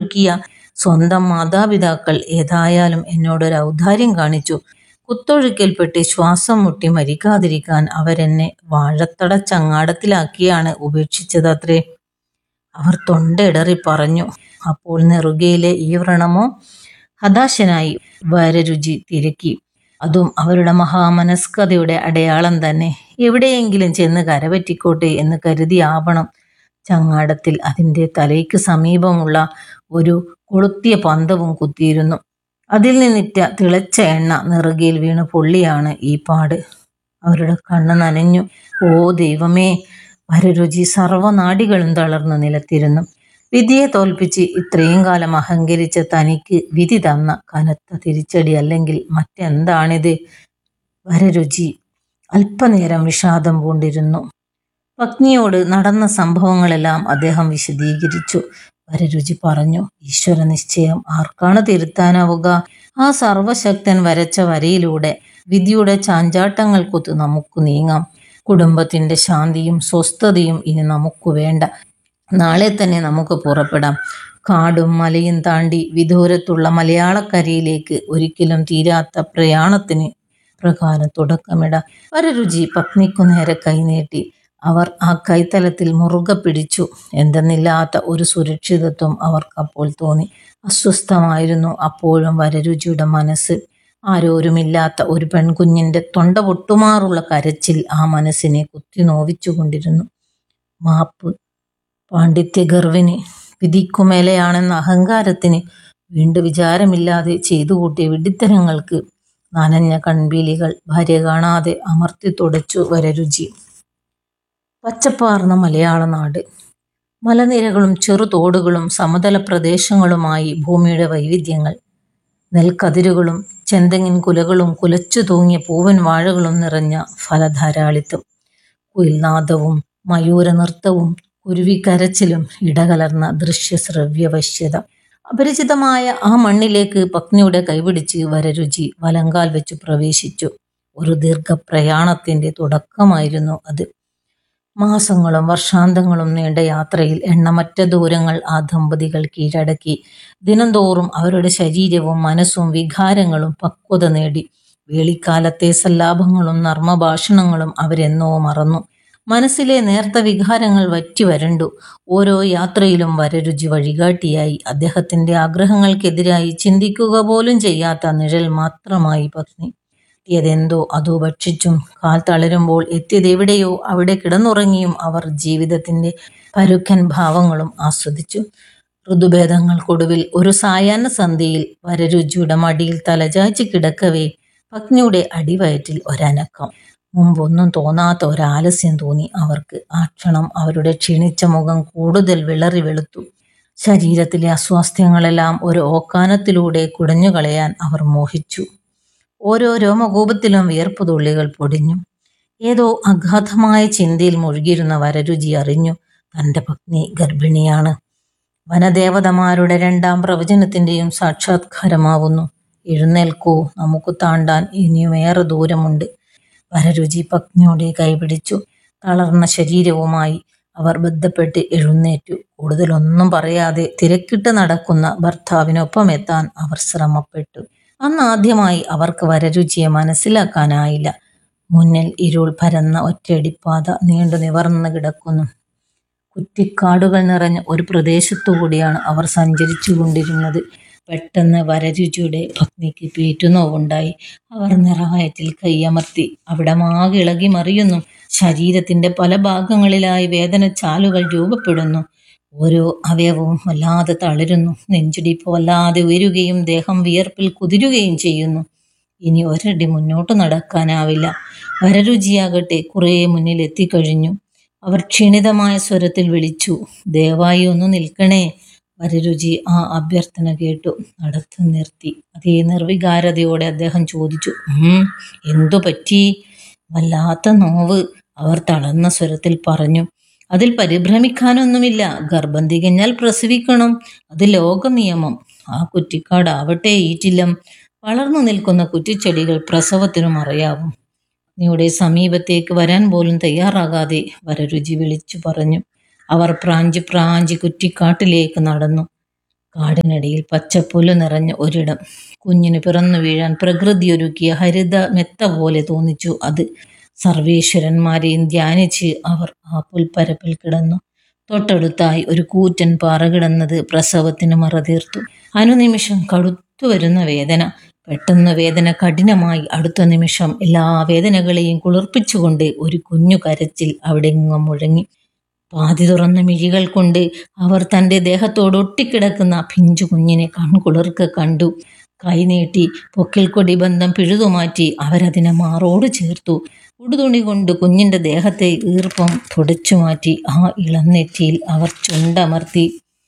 ദത്തെടുക്കിയ സ്വന്തം മാതാപിതാക്കൾ ഏതായാലും എന്നോടൊരു ഔദാര്യം കാണിച്ചു കുത്തൊഴുക്കിൽപ്പെട്ട് ശ്വാസം മുട്ടി മരിക്കാതിരിക്കാൻ അവരെന്നെ വാഴത്തട ചങ്ങാടത്തിലാക്കിയാണ് ഉപേക്ഷിച്ചതത്രേ അവർ തൊണ്ടയിടറി പറഞ്ഞു അപ്പോൾ നെറുകയിലെ ഈ വ്രണമോ ഹതാശനായി വരരുചി തിരക്കി അതും അവരുടെ മഹാമനസ്കതയുടെ അടയാളം തന്നെ എവിടെയെങ്കിലും ചെന്ന് കരപറ്റിക്കോട്ടെ എന്ന് കരുതിയാവണം ചങ്ങാടത്തിൽ അതിൻ്റെ തലയ്ക്ക് സമീപമുള്ള ഒരു കൊളുത്തിയ പന്തവും കുത്തിയിരുന്നു അതിൽ നിന്നിറ്റ തിളച്ച എണ്ണ നെറുകയിൽ വീണ് പൊള്ളിയാണ് ഈ പാട് അവരുടെ കണ്ണ് നനഞ്ഞു ഓ ദൈവമേ വരരുചി സർവനാടികളും തളർന്നു നിലത്തിരുന്നു വിധിയെ തോൽപ്പിച്ച് ഇത്രയും കാലം അഹങ്കരിച്ച തനിക്ക് വിധി തന്ന കനത്ത തിരിച്ചടി അല്ലെങ്കിൽ മറ്റെന്താണിത് വരരുചി അല്പനേരം വിഷാദം പൂണ്ടിരുന്നു പത്നിയോട് നടന്ന സംഭവങ്ങളെല്ലാം അദ്ദേഹം വിശദീകരിച്ചു വരരുചി പറഞ്ഞു ഈശ്വര നിശ്ചയം ആർക്കാണ് തിരുത്താനാവുക ആ സർവശക്തൻ വരച്ച വരയിലൂടെ വിധിയുടെ ചാഞ്ചാട്ടങ്ങൾക്കൊത്ത് നമുക്ക് നീങ്ങാം കുടുംബത്തിന്റെ ശാന്തിയും സ്വസ്ഥതയും ഇനി നമുക്ക് വേണ്ട നാളെ തന്നെ നമുക്ക് പുറപ്പെടാം കാടും മലയും താണ്ടി വിദൂരത്തുള്ള മലയാളക്കരയിലേക്ക് ഒരിക്കലും തീരാത്ത പ്രയാണത്തിന് പ്രകാരം തുടക്കമിട വരരുചി പത്നിക്കു നേരെ കൈനീട്ടി അവർ ആ കൈത്തലത്തിൽ മുറുകെ പിടിച്ചു എന്തെന്നില്ലാത്ത ഒരു സുരക്ഷിതത്വം അവർക്കപ്പോൾ തോന്നി അസ്വസ്ഥമായിരുന്നു അപ്പോഴും വരരുചിയുടെ മനസ്സ് ആരോരുമില്ലാത്ത ഒരു പെൺകുഞ്ഞിന്റെ തൊണ്ട പൊട്ടുമാറുള്ള കരച്ചിൽ ആ മനസ്സിനെ കുത്തി നോവിച്ചുകൊണ്ടിരുന്നു മാപ്പ് പാണ്ഡിത്യ ഗർവിന് വിധിക്കുമേലെയാണെന്ന അഹങ്കാരത്തിന് വീണ്ടും വിചാരമില്ലാതെ ചെയ്തു കൂട്ടിയ വിഡിത്തരങ്ങൾക്ക് നനഞ്ഞ കൺപീലികൾ ഭാര്യ കാണാതെ അമർത്തി തുടച്ചു വരരുചി പച്ചപ്പാർന്ന മലയാള നാട് മലനിരകളും ചെറുതോടുകളും സമതല പ്രദേശങ്ങളുമായി ഭൂമിയുടെ വൈവിധ്യങ്ങൾ നെൽക്കതിരുകളും ചെന്തെങ്ങിൻ കുലകളും കുലച്ചു തൂങ്ങിയ പൂവൻ വാഴകളും നിറഞ്ഞ ഫലധാരാളിത്തം കുയിൽനാദവും മയൂരനൃത്തവും കുരുവിക്കരച്ചിലും ഇടകലർന്ന ദൃശ്യശ്രവ്യ വശ്യത അപരിചിതമായ ആ മണ്ണിലേക്ക് പത്നിയുടെ കൈപിടിച്ച് വരരുചി വലങ്കാൽ വെച്ച് പ്രവേശിച്ചു ഒരു ദീർഘപ്രയാണത്തിന്റെ തുടക്കമായിരുന്നു അത് മാസങ്ങളും വർഷാന്തങ്ങളും നീണ്ട യാത്രയിൽ എണ്ണമറ്റ ദൂരങ്ങൾ ആ ദമ്പതികൾ കീഴടക്കി ദിനംതോറും അവരുടെ ശരീരവും മനസ്സും വികാരങ്ങളും പക്വത നേടി വേളിക്കാലത്തെ സല്ലാപങ്ങളും നർമ്മഭാഷണങ്ങളും അവരെന്നോ മറന്നു മനസ്സിലെ നേർത്ത വികാരങ്ങൾ വറ്റി വരണ്ടു ഓരോ യാത്രയിലും വരരുചി വഴികാട്ടിയായി അദ്ദേഹത്തിന്റെ ആഗ്രഹങ്ങൾക്കെതിരായി ചിന്തിക്കുക പോലും ചെയ്യാത്ത നിഴൽ മാത്രമായി പത്നി എത്തിയതെന്തോ അതോ ഭക്ഷിച്ചും കാൽ തളരുമ്പോൾ എത്തിയതെവിടെയോ അവിടെ കിടന്നുറങ്ങിയും അവർ ജീവിതത്തിന്റെ പരുക്കൻ ഭാവങ്ങളും ആസ്വദിച്ചു ഋതുഭേദങ്ങൾക്കൊടുവിൽ ഒരു സായാഹ്ന സന്ധ്യയിൽ വരരുചിയുടെ മടിയിൽ തലചായ്ച്ച് കിടക്കവേ പത്നിയുടെ അടിവയറ്റിൽ ഒരനക്കം മുമ്പൊന്നും തോന്നാത്ത ഒരാലസ്യം തോന്നി അവർക്ക് ആ ക്ഷണം അവരുടെ ക്ഷീണിച്ച മുഖം കൂടുതൽ വിളറി വെളുത്തു ശരീരത്തിലെ അസ്വാസ്ഥ്യങ്ങളെല്ലാം ഒരു ഓക്കാനത്തിലൂടെ കുടഞ്ഞു കളയാൻ അവർ മോഹിച്ചു ഓരോ രോമകൂപത്തിലും വിയർപ്പ് തുള്ളികൾ പൊടിഞ്ഞു ഏതോ അഗാധമായ ചിന്തയിൽ മുഴുകിയിരുന്ന വരരുചി അറിഞ്ഞു തന്റെ പത്നി ഗർഭിണിയാണ് വനദേവതമാരുടെ രണ്ടാം പ്രവചനത്തിന്റെയും സാക്ഷാത്കാരമാവുന്നു എഴുന്നേൽക്കൂ നമുക്ക് താണ്ടാൻ ഇനിയും ഏറെ ദൂരമുണ്ട് വരരുചി പത്നിയുടെ കൈപിടിച്ചു തളർന്ന ശരീരവുമായി അവർ ബന്ധപ്പെട്ട് എഴുന്നേറ്റു കൂടുതലൊന്നും പറയാതെ തിരക്കിട്ട് നടക്കുന്ന ഭർത്താവിനൊപ്പം എത്താൻ അവർ ശ്രമപ്പെട്ടു അന്ന് ആദ്യമായി അവർക്ക് വരരുചിയെ മനസ്സിലാക്കാനായില്ല മുന്നിൽ ഇരുൾ പരന്ന ഒറ്റയടിപ്പാത നീണ്ടു നിവർന്നു കിടക്കുന്നു കുറ്റിക്കാടുകൾ നിറഞ്ഞ ഒരു പ്രദേശത്തുകൂടിയാണ് അവർ സഞ്ചരിച്ചു കൊണ്ടിരുന്നത് പെട്ടെന്ന് വരരുചിയുടെ പത്നിക്ക് പേറ്റുനോവുണ്ടായി അവർ നിറവയറ്റിൽ കൈയമർത്തി അവിടെ മാകെ ഇളകി മറിയുന്നു ശരീരത്തിന്റെ പല ഭാഗങ്ങളിലായി വേദനച്ചാലുകൾ രൂപപ്പെടുന്നു ഓരോ അവയവവും വല്ലാതെ തളരുന്നു നെഞ്ചിടിപ്പ് വല്ലാതെ ഉയരുകയും ദേഹം വിയർപ്പിൽ കുതിരുകയും ചെയ്യുന്നു ഇനി ഒരടി മുന്നോട്ട് നടക്കാനാവില്ല വരരുചിയാകട്ടെ കുറേ മുന്നിൽ എത്തിക്കഴിഞ്ഞു അവർ ക്ഷീണിതമായ സ്വരത്തിൽ വിളിച്ചു ദയവായി ഒന്ന് നിൽക്കണേ വരരുചി ആ അഭ്യർത്ഥന കേട്ടു നടത്തം നിർത്തി അതേ നിർവികാരതയോടെ അദ്ദേഹം ചോദിച്ചു ഉം എന്തു പറ്റി വല്ലാത്ത നോവ് അവർ തളർന്ന സ്വരത്തിൽ പറഞ്ഞു അതിൽ പരിഭ്രമിക്കാനൊന്നുമില്ല ഗർഭം തികഞ്ഞാൽ പ്രസവിക്കണം അത് ലോക നിയമം ആ കുറ്റിക്കാടാവട്ടെ ഈറ്റില്ലം വളർന്നു നിൽക്കുന്ന കുറ്റിച്ചെടികൾ പ്രസവത്തിനും അറിയാവും നീയുടെ സമീപത്തേക്ക് വരാൻ പോലും തയ്യാറാകാതെ വരരുചി വിളിച്ചു പറഞ്ഞു അവർ പ്രാഞ്ചി പ്രാഞ്ചി കുറ്റിക്കാട്ടിലേക്ക് നടന്നു കാടിനടിയിൽ പച്ചപ്പുല്ല് നിറഞ്ഞ ഒരിടം കുഞ്ഞിന് പിറന്നു വീഴാൻ പ്രകൃതി ഒരുക്കിയ ഹരിത മെത്ത പോലെ തോന്നിച്ചു അത് സർവീശ്വരന്മാരെയും ധ്യാനിച്ച് അവർ ആ പുൽപ്പരപ്പിൽ കിടന്നു തൊട്ടടുത്തായി ഒരു കൂറ്റൻ പാറ കിടന്നത് പ്രസവത്തിന് മറതീർത്തു അനുനിമിഷം കടുത്തു വരുന്ന വേദന പെട്ടെന്ന് വേദന കഠിനമായി അടുത്ത നിമിഷം എല്ലാ വേദനകളെയും കുളിർപ്പിച്ചുകൊണ്ട് ഒരു കുഞ്ഞു കരച്ചിൽ അവിടെങ്ങും മുഴങ്ങി പാതി തുറന്ന മിഴികൾ കൊണ്ട് അവർ തൻ്റെ ദേഹത്തോട് ഒട്ടിക്കിടക്കുന്ന പിഞ്ചു കുഞ്ഞിനെ കൺകുളിർക്ക് കണ്ടു കൈനീട്ടി പൊക്കിൽ കൊടി ബന്ധം പിഴുതുമാറ്റി അവരതിനെ മാറോട് ചേർത്തു ഉടുതുണി കൊണ്ട് കുഞ്ഞിൻ്റെ ദേഹത്തെ ഈർപ്പം തുടച്ചു മാറ്റി ആ ഇളം നെറ്റിയിൽ അവർ ചുണ്ടമർത്തി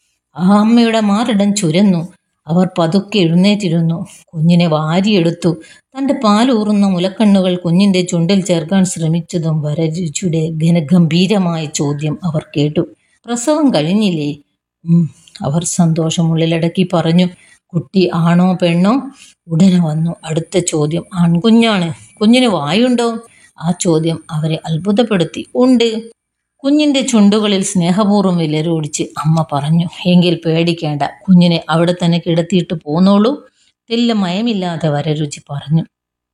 ആ അമ്മയുടെ മാറിടം ചുരന്നു അവർ പതുക്കെ എഴുന്നേറ്റിരുന്നു കുഞ്ഞിനെ വാരിയെടുത്തു തൻ്റെ പാലൂറുന്ന മുലക്കണ്ണുകൾ കുഞ്ഞിൻ്റെ ചുണ്ടിൽ ചേർക്കാൻ ശ്രമിച്ചതും വരരുചിയുടെ ഘനഗംഭീരമായ ചോദ്യം അവർ കേട്ടു പ്രസവം കഴിഞ്ഞില്ലേ ഉം, അവർ സന്തോഷമുള്ളിലടക്കി പറഞ്ഞു കുട്ടി ആണോ പെണ്ണോ ഉടനെ വന്നു അടുത്ത ചോദ്യം ആൺകുഞ്ഞാണ് കുഞ്ഞിന് വായുണ്ടോ ആ ചോദ്യം അവരെ അത്ഭുതപ്പെടുത്തി ഉണ്ട് കുഞ്ഞിന്റെ ചുണ്ടുകളിൽ സ്നേഹപൂർവ്വം വിലരോടിച്ച് അമ്മ പറഞ്ഞു എങ്കിൽ പേടിക്കേണ്ട കുഞ്ഞിനെ അവിടെ തന്നെ കിടത്തിയിട്ട് പോന്നോളൂ തെല്ല മയമില്ലാതെ വരരുചി പറഞ്ഞു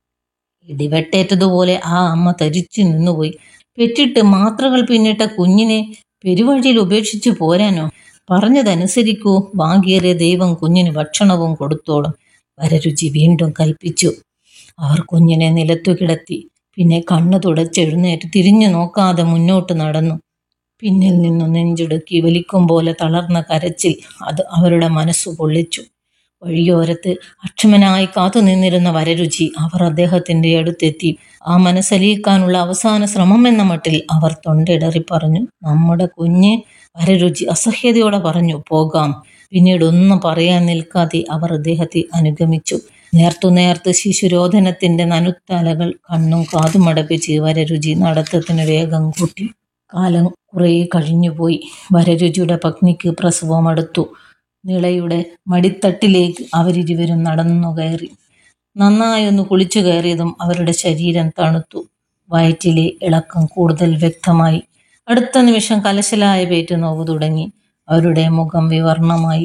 ഇടിവെട്ടേറ്റതുപോലെ ആ അമ്മ തരിച്ചു നിന്നുപോയി പെറ്റിട്ട് മാത്രകൾ പിന്നിട്ട കുഞ്ഞിനെ പെരുവഴിയിൽ ഉപേക്ഷിച്ചു പോരാനോ പറഞ്ഞതനുസരിക്കൂ വാങ്ങിയേറിയ ദൈവം കുഞ്ഞിന് ഭക്ഷണവും കൊടുത്തോളും വരരുചി വീണ്ടും കൽപ്പിച്ചു അവർ കുഞ്ഞിനെ നിലത്തു കിടത്തി പിന്നെ കണ്ണു തുടച്ചെഴുന്നേറ്റ് തിരിഞ്ഞു നോക്കാതെ മുന്നോട്ട് നടന്നു പിന്നിൽ നിന്നു നെഞ്ചുടുക്കി വലിക്കും പോലെ തളർന്ന കരച്ചിൽ അത് അവരുടെ മനസ്സു പൊള്ളിച്ചു വഴിയോരത്ത് അക്ഷമനായി കാത്തു നിന്നിരുന്ന വരരുചി അവർ അദ്ദേഹത്തിന്റെ അടുത്തെത്തി ആ മനസ്സലിയിക്കാനുള്ള അവസാന ശ്രമം എന്ന മട്ടിൽ അവർ തൊണ്ടയിടറി പറഞ്ഞു നമ്മുടെ കുഞ്ഞ് വരരുചി അസഹ്യതയോടെ പറഞ്ഞു പോകാം പിന്നീട് ഒന്നും പറയാൻ നിൽക്കാതെ അവർ അദ്ദേഹത്തെ അനുഗമിച്ചു നേർത്തു നേർത്ത് ശിശുരോധനത്തിന്റെ നനുത്തലകൾ കണ്ണും കാതും അടപ്പിച്ച് വരരുചി നടത്തത്തിന് വേഗം കൂട്ടി കാലം കുറേ കഴിഞ്ഞുപോയി വരരുചിയുടെ പത്നിക്ക് പ്രസവം അടുത്തു നിളയുടെ മടിത്തട്ടിലേക്ക് അവരിരുവരും നടന്നു കയറി നന്നായി ഒന്ന് കുളിച്ചു കയറിയതും അവരുടെ ശരീരം തണുത്തു വയറ്റിലെ ഇളക്കം കൂടുതൽ വ്യക്തമായി അടുത്ത നിമിഷം കലശലായ പേറ്റ് നോവ് തുടങ്ങി അവരുടെ മുഖം വിവർണമായി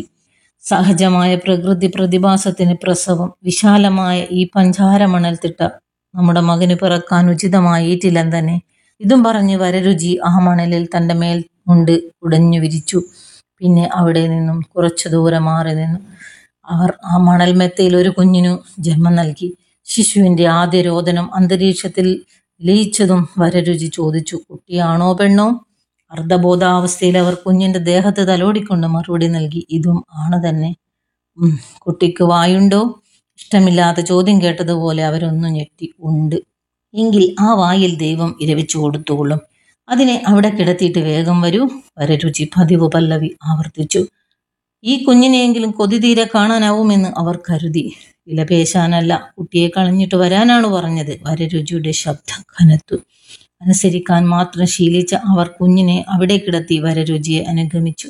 സഹജമായ പ്രകൃതി പ്രതിഭാസത്തിന് പ്രസവം വിശാലമായ ഈ പഞ്ചാരമണൽ തിട്ട നമ്മുടെ മകന് പിറക്കാൻ ഉചിതമായ ഈറ്റിലം തന്നെ ഇതും പറഞ്ഞ് വരരുചി ആ മണലിൽ തൻ്റെ മേൽ കൊണ്ട് ഉടഞ്ഞു വിരിച്ചു പിന്നെ അവിടെ നിന്നും കുറച്ചു ദൂരെ മാറി നിന്നു അവർ ആ മണൽമെത്തയിൽ ഒരു കുഞ്ഞിനു ജന്മം നൽകി ശിശുവിന്റെ ആദ്യ രോദനം അന്തരീക്ഷത്തിൽ ലയിച്ചതും വരരുചി ചോദിച്ചു കുട്ടിയാണോ പെണ്ണോ അർദ്ധബോധാവസ്ഥയിൽ അവർ കുഞ്ഞിന്റെ ദേഹത്ത് തലോടിക്കൊണ്ട് മറുപടി നൽകി ഇതും ആണ് തന്നെ ഉം, കുട്ടിക്ക് വായുണ്ടോ ഇഷ്ടമില്ലാത്ത ചോദ്യം കേട്ടതുപോലെ അവരൊന്നു ഞെട്ടി ഉണ്ട് എങ്കിൽ ആ വായിൽ ദൈവം ഇരവിച്ചു കൊടുത്തുകൊള്ളും അതിനെ അവിടെ കിടത്തിയിട്ട് വേഗം വരൂ വരരുചി പതിവ് പല്ലവി ആവർത്തിച്ചു ഈ കുഞ്ഞിനെയെങ്കിലും കൊതി തീരെ കാണാനാവുമെന്ന് അവർ കരുതി വിലപേശാനല്ല കുട്ടിയെ കളഞ്ഞിട്ട് വരാനാണ് പറഞ്ഞത് വരരുചിയുടെ ശബ്ദം കനത്തു അനുസരിക്കാൻ മാത്രം ശീലിച്ച അവർ കുഞ്ഞിനെ അവിടെ കിടത്തി വരരുചിയെ അനുഗമിച്ചു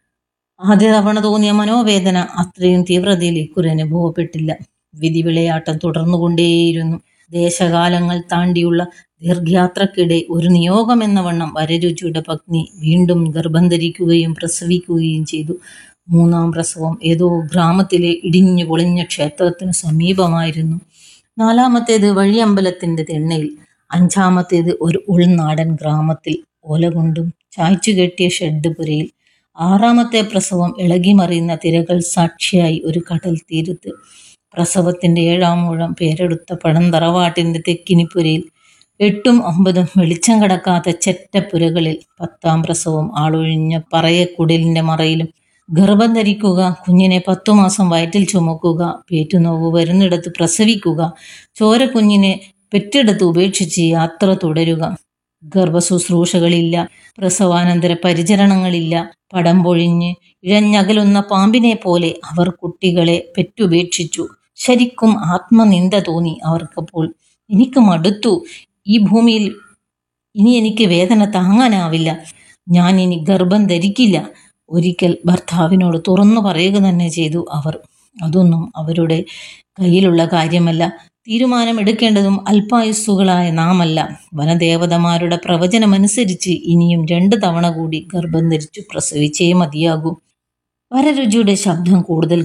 ആദ്യ തവണ തോന്നിയ മനോവേദന അത്രയും തീവ്രതയിൽ ഇക്കുറി അനുഭവപ്പെട്ടില്ല വിധി വിളയാട്ടം തുടർന്നുകൊണ്ടേയിരുന്നു ദേശകാലങ്ങൾ താണ്ടിയുള്ള ദീർഘയാത്രക്കിടെ ഒരു നിയോഗം എന്ന വണ്ണം വരരുചിയുടെ പത്നി വീണ്ടും ഗർഭം ധരിക്കുകയും പ്രസവിക്കുകയും ചെയ്തു മൂന്നാം പ്രസവം ഏതോ ഗ്രാമത്തിലെ ഇടിഞ്ഞു പൊളിഞ്ഞ ക്ഷേത്രത്തിന് സമീപമായിരുന്നു നാലാമത്തേത് വഴിയമ്പലത്തിന്റെ തിണ്ണയിൽ അഞ്ചാമത്തേത് ഒരു ഉൾനാടൻ ഗ്രാമത്തിൽ ഓല കൊണ്ടും ചായ്ച്ചു കെട്ടിയ ഷെഡ് പുരയിൽ ആറാമത്തെ പ്രസവം ഇളകിമറിയുന്ന തിരകൾ സാക്ഷിയായി ഒരു കടൽ തീരത്ത് പ്രസവത്തിന്റെ ഏഴാം മൂഴം പേരെടുത്ത പഴം തറവാട്ടിന്റെ തെക്കിനിപ്പുരയിൽ എട്ടും ഒമ്പതും വെളിച്ചം കടക്കാത്ത ചെറ്റപ്പുരകളിൽ പത്താം പ്രസവം ആളൊഴിഞ്ഞ പറയക്കുടലിന്റെ മറയിലും ഗർഭം ധരിക്കുക കുഞ്ഞിനെ പത്തു മാസം വയറ്റിൽ ചുമക്കുക പേറ്റുനോവ് വരുന്നിടത്ത് പ്രസവിക്കുക ചോര കുഞ്ഞിനെ പെറ്റെടുത്ത് ഉപേക്ഷിച്ച് യാത്ര തുടരുക ഗർഭശുശ്രൂഷകളില്ല പ്രസവാനന്തര പരിചരണങ്ങളില്ല പടം പൊഴിഞ്ഞ് ഇഴഞ്ഞകലുന്ന പാമ്പിനെ പോലെ അവർ കുട്ടികളെ പെറ്റുപേക്ഷിച്ചു ശരിക്കും ആത്മനിന്ദ തോന്നി അവർക്കപ്പോൾ എനിക്ക് മടുത്തു ഈ ഭൂമിയിൽ ഇനി എനിക്ക് വേദന താങ്ങാനാവില്ല ഞാൻ ഇനി ഗർഭം ധരിക്കില്ല ഒരിക്കൽ ഭർത്താവിനോട് തുറന്നു പറയുക തന്നെ ചെയ്തു അവർ അതൊന്നും അവരുടെ കയ്യിലുള്ള കാര്യമല്ല തീരുമാനമെടുക്കേണ്ടതും അല്പായുസ്സുകളായ നാമല്ല വനദേവതമാരുടെ പ്രവചനമനുസരിച്ച് ഇനിയും രണ്ട് തവണ കൂടി ഗർഭം ധരിച്ചു പ്രസവിച്ചേ മതിയാകൂ വരരുചിയുടെ ശബ്ദം കൂടുതൽ